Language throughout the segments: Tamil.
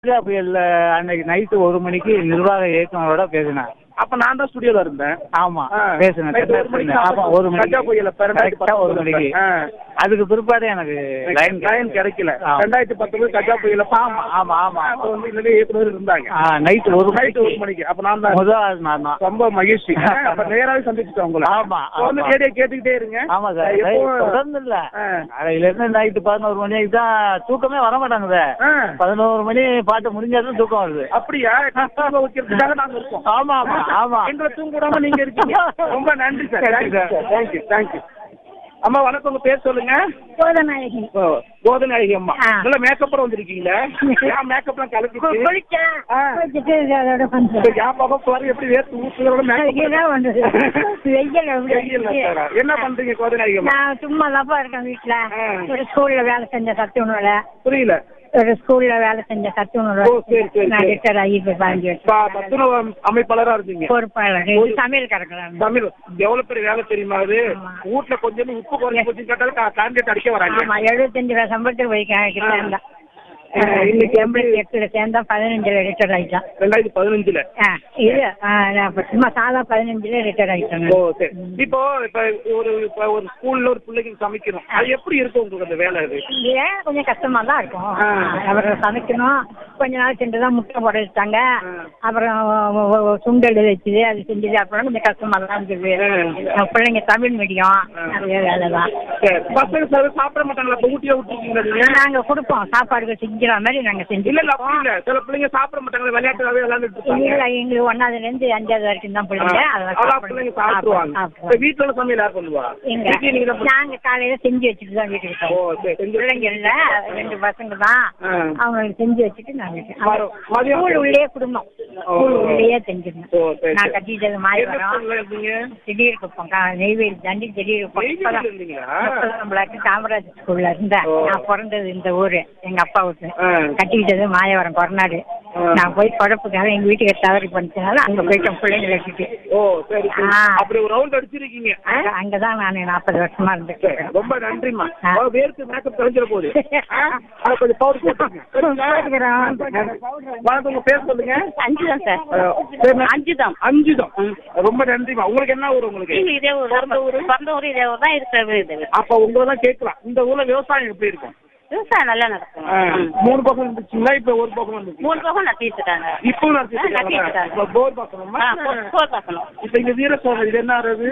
கஜா புயல்ல அன்னைக்கு நைட்டு ஒரு மணிக்கு நிர்வாக இயக்குனரோட பேசினேன் அப்ப நான் தான் ஸ்டுடியோல இருந்தேன் ஆமா ஆ. பேசினேன் நைட்டு ஒரு மணிக்கு ஆமா ஒரு மணிக்கு கஜா புயல் அப்ப ரெண்டாயிரத்தி கரெக்டா ஒரு மணிக்கு ஆ. அதுக்கு பிற்பாடு எனக்கு லைன் லைன் கிடைக்கல ஆ. ரெண்டாயிரத்தி பத்தொன்பது கஜா புயல ஆமா ஆமா ஆமா அப்ப வந்து இல்ல இயக்குனர் இருந்தாங்க நைட்டு ஒரு நைட்டு ஒரு மணிக்கு மணிக்கு அப்ப நான் தான் முதல் ஆள் நான் தான் ரொம்ப மகிழ்ச்சி அப்ப நேராவே சந்திச்சுட்டோம் உங்களை ஆமா, அப்ப வந்து ஆமா. ரேடியோ கேட்டுக்கிட்டே இருங்க ஆமா சார் எப்போ- தொடர்ந்து இல்ல ஆ. காலையில இருந்து நைட்டு பதினோரு மணிக்கு தான் தூக்கமே வர மாட்டாங்குதே ஆ. பதினோரு மணி பாட்டு முடிஞ்சாதான் தூக்கம் வருது அப்படியா தூங்க வைக்கிறதுக்காக நாங்க இருக்கோம் ஆமா ஆமா ஆமா எங்களை தூங்க விடாம நீங்க இருக்கீங்க ரொம்ப நன்றி சார் நன்றி சார். தேங்க்யூ தேங்க்யூ அம்மா வணக்கம் உங்க பேர் சொல்லுங்க கோதநாயகி ஓ, கோதநாயகி அம்மா ஆ. நல்ல மேக்கப் வந்திருக்கீங்களா ஏன் மேக்கப்லாம் கலக்கிட்டு குளிச்சேன் ஆ. குளிச்சுட்டு அதோட கொஞ்சம் இப்ப என் பக்கம் பாரு எப்படி வேர்த்து ஊசுகளோட இதுதான் வந்தது. வெயில் எப்படி வெயில் இருக்கு? என்ன பண்றீங்க கோதநாயகி அம்மா நான் சும்மா தான்ப்பா இருக்கேன் வீட்டுல ஆ. ஒரு ஸ்கூல்ல வேலை செஞ்ச சத்துணவுல புரியல ஒரு ஸ்கூல்ல வேலை செஞ்ச சத்துணவுல ஓ, சரி, சரி, நான் சரி. ரிட்டர் ஆகி இப்ப வாங்கி ப- வச்சேன் பத்துணவு அமைப்பாளரா இருந்தீங்க பொறுப்பாளர் இது சமையல் கறக்கலாம் தமிழ் எவ்வளவு பெரிய வேலை தெரியுமா அது ஆமா. வீட்டுல கொஞ்சம் உப்பு குறைஞ்சு போச்சு கேட்டாலும் காண்டியட் அடிக்க வராங்க ஆமா எழுபத்தஞ்சு ரூபா சம்பளத்துக்கு போய் சேர்ந்தா ஆ, இன்னைக்கு எண்பத்தி எட்டுல சேர்ந்தா பதினஞ்சுல ரிட்டர் ஆயிட்டான் ரெண்டாயிரத்தி பதினஞ்சுல ஆ, இது ஆ, நான் இப்ப சும்மா சாதா பதினஞ்சுல ரிட்டர் ஆயிட்டேன் ஓ சரி இப்போ இப்ப ஒரு இப்ப ஒரு ஸ்கூல்ல ஒரு பிள்ளைக்கு சமைக்கணும் அது எப்படி இருக்கும் உங்களுக்கு அந்த வேலை அது ஏன் கொஞ்சம் கஷ்டமா தான் இருக்கும் ஆ. அப்புறம் சமைக்கணும் கொஞ்ச நாள் சென்று தான் முட்டை போட வச்சாங்க ஆ. அப்புறம் ஒ- ஒ- ஒ- சுண்டல் வச்சுது அது செஞ்சது அப்புறம் கொஞ்சம் கஷ்டமா தான் இருந்தது ஆ. பிள்ளைங்க தமிழ் மீடியம் ஆ. நிறைய வேலை தான் சரி பசங்க சார் சாப்பிட மாட்டாங்களா இப்ப ஊட்டியா விட்டுருக்கீங்களா நீங்க நாங்க கொடுப்போம் சாப்பாடுகள் செஞ்சுற மாதிரி நாங்க செஞ்சு இல்ல இல்ல அப்படி இல்ல சில பிள்ளைங்க சாப்பிட மாட்டாங்களா விளையாட்டுக்காவே விளையாண்டுட்டு இருப்பாங்க இல்ல எங்களுக்கு ஒன்னாவதுல இருந்து அஞ்சாவது வரைக்கும் தான் பிள்ளைங்க அதெல்லாம் அதான் சாப்பிடுங்க. பிள்ளைங்க சாப்பிடுவாங்க சாப்பிடுவாங்க. இப்ப வீட்டுல உள்ள சமையல் யார் பண்ணுவா எங்க வீட்லயே நீங்க தான் நாங்க காலையில செஞ்சு வச்சுட்டு தான் வீட்டுக்கு ஓ போவோம். சரி செஞ்சு பிள்ளைங்க இல்ல ரெண்டு பசங்க தான் ஆ. அவங்களுக்கு செஞ்சு வச்சுட்டு நாங்க மறு- மதியம் ஸ்கூல் உள்ளே குடும்பம் ஓ. ஸ்கூல் உள்ளேயே செஞ்சிருந்தோம் ஓ சரி நான் சரி கட்டிட்டது எந்த மாயவரம் ஸ்கூல்ல இருந்தீங்க திடீர் குப்பம் நெய்வேலி தாண்டி திடீர் குப்பம் நெய்வேலியில இருந்தீங்களா? நம்மளாக்கு காமராஜ் ஸ்கூல்ல இருந்தேன் ஓ. நான் பிறந்தது இந்த ஊரு எங்க அப்பா வீட்டு ஆ. கட்டிக்கிட்டது மாயவரம் கொரநாடு ஆ. நான் போய் குழப்புக்காக எங்க வீட்டுக்கு தவறி பண்ணிச்சனால அங்க போயிட்டேன் பிள்ளைங்களை வச்சுட்டு ஓ சரி சரி ஆ. அப்படி ஒரு ரவுண்ட் அடிச்சிருக்கீங்க ஆ? அங்க- அங்கதான் நான் நாற்பது வருஷமா சரி, இருந்துட்டு ரொம்ப நன்றிம்மா ஆ. அவ வேர்க்கு மேக்கப் கலைஞ்சிட போகுது ஆ? அதை கொஞ்சம் பவுடர் போட்டுருங்க சரிங்களா? வணக்கம் உங்க பேர் சொல்லுங்க அஞ்சு தான் சார் அஹ், பேர் என்ன? அஞ்சு தான் அஞ்சு தான் ரொம்ப நன்றிம்மா உங்களுக்கு என்ன ஊர் உங்களுக்கு நீங்க இதே ஊர் பிறந்த ஊர் பிறந்த ஊர் இதே ஊர் தான் இருக்கிறது இது அப்ப உங்களை தான் கேட்கலாம் இந்த ஊர்ல விவசாயம் எப்படி இருக்கும் விவசாயம் நல்லா நடக்கும் ஆ, மூணு பக்கம் இருந்துச்சுங்களா இப்ப ஒரு பக்கம் இருந்துச்சு மூணு பக்கம் நட்டிட்டு இருக்காங்க இப்போ ஆ, நடத்திட்டு நடத்திட்டு இப்ப போர் பக்கணுமா ஆ, போ- போர் பார்க்கணும் இப்ப இங்க வீர சோழர் இது என்ன ஆறுது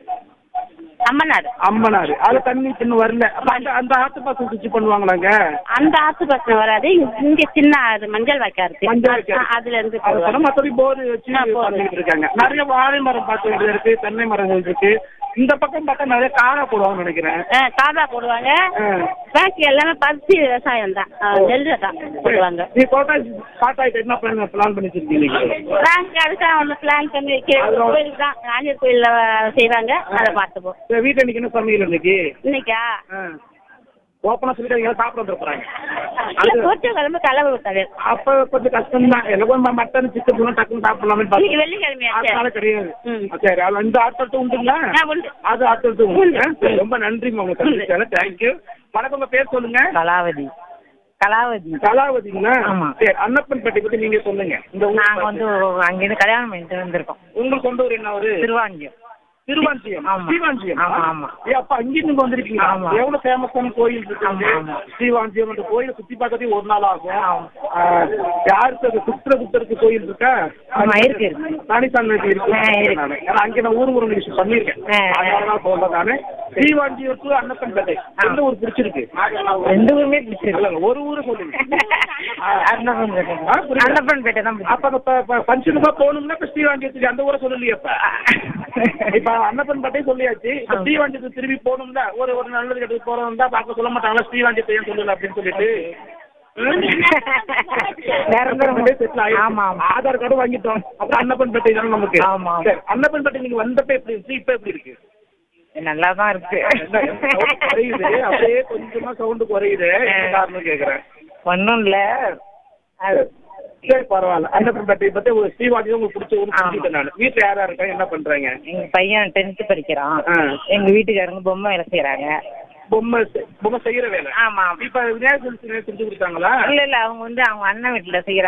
அம்மனாடு அம்மனாறு அது தண்ணி இன்னும் வரல அப்ப அந்த அந்த ஆத்து பாசம் சுவிட்ச் பண்ணுவாங்களாங்க அந்த ஆத்து பிரச்சனை வராது இங்க- இங்க சின்ன அது மஞ்சள் வாய்க்கா இருக்கு மஞ்சள் வைக்காது. ஆ, அதுல இருந்து அது சொன்னா மத்தபடி போர் வச்சு ஆ, போர் பண்ணிட்டு இருக்காங்க நிறைய வாழை மரம் பார்த்து வேண்டியது இருக்கு தென்னை மரங்கள் இருக்கு இந்த பக்கம் பார்த்தா நிறைய காரா போடுவாங்கன்னு நினைக்கிறேன் ஆ, காபா போடுவாங்க ஆ. பாக்கி எல்லாமே பருத்தி விவசாயம் தான் ஆ, நெல் தான் போடுவாங்க நீ கோட்டா ஸ்டார்ட் ஆயிட்டு என்ன பிளான் பிளான் பண்ணி வச்சிருக்கீங்க பிளான் அதுக்காக ஒன்று பிளான் பண்ணி வைக்க கோயில் தான் ஆஞ்சர் கோயில்ல செய்வாங்க அதை பார்த்துப்போம் சரி, வீட்டுல இன்னைக்கு என்ன சமையல் இன்னைக்கு இன்னைக்கா ஓப்பனா சொல்லிட்டு எல்லாம் சாப்பிட வந்துருப்பாங்க இல்ல கூட்டு குழம்பு கலவை விட்டாரு அப்ப கொஞ்சம் கஷ்டம் தான் எல்லாம் மட்டன் சிக்கன் டக்குன்னு சாப்பிடலாமே இன்னைக்கு வெள்ளிக்கிழமையாச்சே. அதனால கிடையாது ம். சரி அது இந்த ஆட்கள் உண்டுங்களா ஆ, உண்டு. அது ஆட்கள் உண்டு சரி, ரொம்ப நன்றிம்மா உங்க சந்திச்சால தேங்க்யூ வணக்கம் உங்க பேர் சொல்லுங்க கலாவதி கலாவதி கலாவதிங்களா ஆமா. சரி அன்னப்பன்பேட்டை பத்தி நீங்க சொல்லுங்க இந்த ஊர் நாங்க பார்த்து. வந்து அங்கிருந்து கல்யாணம் பண்ணிட்டு வந்திருக்கோம் உங்களுக்கு சொந்த ஊர் என்ன ஊரு திருவாங்கியம் திருவாஞ்சியம் ஆமா. ஸ்ரீவாஞ்சியம் ஆமா, ஆமா. ஏ அப்ப அங்கேயும் நீங்க வந்திருக்கீங்க ஆமா. எவ்வளவு ஃபேமஸான கோயில் இருக்கு ஆமா, ஆமா. ஸ்ரீவாஞ்சியம் அந்த கோயிலை சுத்தி பார்க்கறதே ஒரு நாள் ஆகும் ஆ, யாருக்கு அது சித்திரகுப்தருக்கு கோயில் இருக்கா ஆமா, இருக்கு, இருக்கு. ராணிசாமி இருக்கு ஆ, இருக்கு. நானு. ஏன்னா அங்க நான் ஊர் முறை நிகழ்ச்சி பண்ணிருக்கேன் ஆ, ஆ. அதனால தான் சொல்றேன் நானு ஸ்ரீவாஞ்சியம் டு அன்னப்பன்பேட்டை எந்த ஊர் பிடிச்சிருக்கு ரெண்டு ஊருமே பிடிச்சிருக்கு இல்ல, ஒரு ஊரை சொல்லுங்க ஆ. அன்னப்பன்பேட்டை ஆ, புரியல. அன்னப்பன்பேட்டை தான் பிடிச்சிருக்கு. அப்ப அப்ப ப- பஞ்சனுமா போகணும்னா இப்ப ஸ்ரீவாஞ்சியத்துக்கு அந்த ஊரை சொல்லலையே இப்ப இப்ப அன்னப்பன் பட்டே சொல்லியாச்சு இப்ப ஸ்ரீவாஞ்சியத்துக்கு திரும்பி போகணும்ல ஒரு ஒரு நல்லது கெட்டது போறவங்க தான் பார்க்க சொல்ல மாட்டாங்களா ஸ்ரீவாஞ்சியத்தை ஏன் சொல்லல அப்படின்னு சொல்லிட்டு ம்? நிரந்தரம். அன்னப்பன்பேட்டை settle ஆயிடுச்சு. ஆமா, ஆமா. ஆதார் கார்டு வாங்கிட்டோம் அப்புறம் அன்னப்பன் பட்டை தானே நமக்கு ஆமா. சரி, அன்னப்பன் பட்டை நீங்க வந்தப்ப எப்படி இருந்துச்சு இப்ப எப்படி இருக்கு நல்லா தான் இருக்கு என்ன, sound குறையுது அப்படியே கொஞ்சமா சவுண்ட் குறையுது என்ன காரணம் கேக்குறேன் ஒன்றும் இல்லை அது சரி பரவாயில்ல அன்னப்பன் பட்டை பத்தி ஒரு ஸ்ரீவாஞ்சி உங்களுக்கு பிடிச்ச ஊர் ஆமா. சொல்லிட்டேன் நான் வீட்டுல யாரா இருக்கா என்ன பண்றாங்க எங்க பையன் டென்த்து படிக்கிறான் ஆ. எங்க வீட்டுக்காரங்க பொம்மை வேலை செய்யறாங்க பொம்மை செ- பொம்மை செய்யற வேலை ஆமா ஆமா இப்ப விநாயகர் சதுர்த்தி செஞ்சு கொடுத்தாங்களா இல்ல இல்ல அவங்க வந்து அவங்க அண்ணன் வீட்டுல செய்யறாங்க